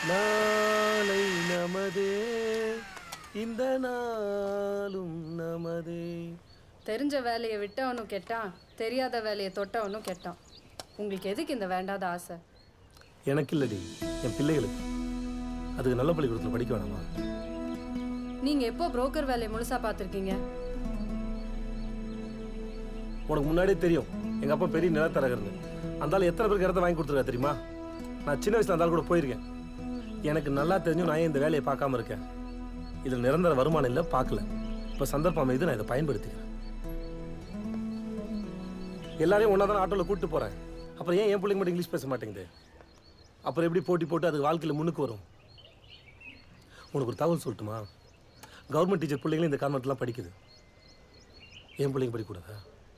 நாளை நமதே இந்த நாளும் நமதே தெரிஞ்ச வேலையை விட்டவனும் கெட்டான் தெரியாத வேலையை தொட்டவனும் கெட்டான் உங்களுக்கு எதுக்கு இந்த வேண்டாத ஆசை எனக்கு இல்லடி என் பிள்ளைகளுக்கு அதுக்கு நல்ல பள்ளிக்கூடத்தில் படிக்க வேணாமா நீங்க எப்போ புரோக்கர் வேலையை முழுசா பார்த்துருக்கீங்க உனக்கு முன்னாடியே தெரியும் எங்கள் அப்பா பெரிய நிலத்தரகர்னு அந்த ஆள் எத்தனை பேருக்கு இடத்த வாங்கி கொடுத்துருக்கா தெரியுமா நான் சின்ன வயசுல அந்த ஆள் கூட போயிருக்கேன் எனக்கு நல்லா தெரிஞ்சும் நான் ஏன் இந்த வேலையை பார்க்காம இருக்கேன் இதில் நிரந்தர வருமானம் இல்லை பார்க்கல இப்போ சந்தர்ப்பம் அமைது நான் இதை பயன்படுத்திக்கிறேன் எல்லாரையும் ஒன்றா தான் ஆட்டோவில் கூப்பிட்டு போகிறேன் அப்புறம் ஏன் என் பிள்ளைங்க மட்டும் இங்கிலீஷ் பேச மாட்டேங்குது அப்புறம் எப்படி போட்டி போட்டு அது வாழ்க்கையில் முன்னுக்கு வரும் உனக்கு ஒரு தகவல் சொல்லட்டுமா கவர்மெண்ட் டீச்சர் பிள்ளைங்களும் இந்த கான்வெண்ட்லாம் படிக்குது என் பிள்ளைங்க படிக்கக்கூடாதா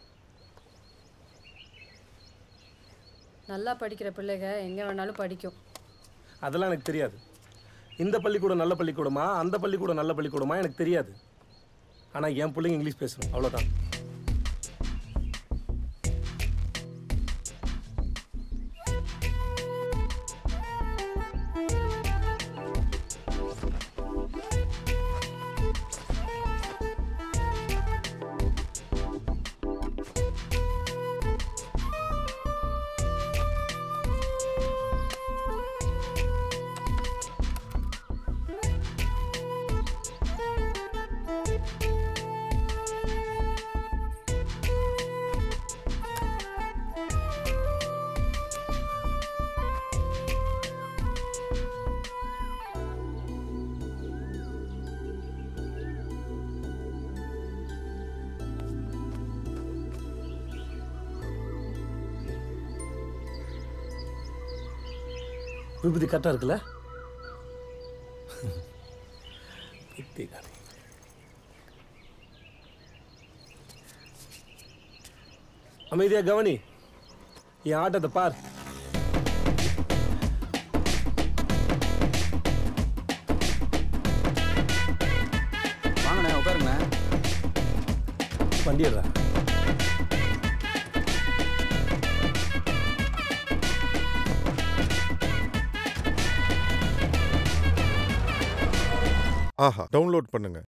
நல்லா படிக்கிற பிள்ளைங்க எங்க வேணாலும் படிக்கும் அதெல்லாம் எனக்கு தெரியாது இந்த பள்ளிக்கூடம் நல்ல பள்ளிக்கூடமா அந்த பள்ளிக்கூடம் நல்ல பள்ளிக்கூடமா எனக்கு தெரியாது ஆனால் என் பிள்ளைங்க இங்கிலீஷ் பேசணும் அவ்வளோதான் விபூதி கரெக்டாக இருக்குல்ல பித்திகாரி. அமைதியா கவனி என் ஆட்டத்தை பார் வாங்கண்ணே உட்காருங்கண்ணே வண்டிடுறா ஆஹா டவுன்லோட் பண்ணுங்க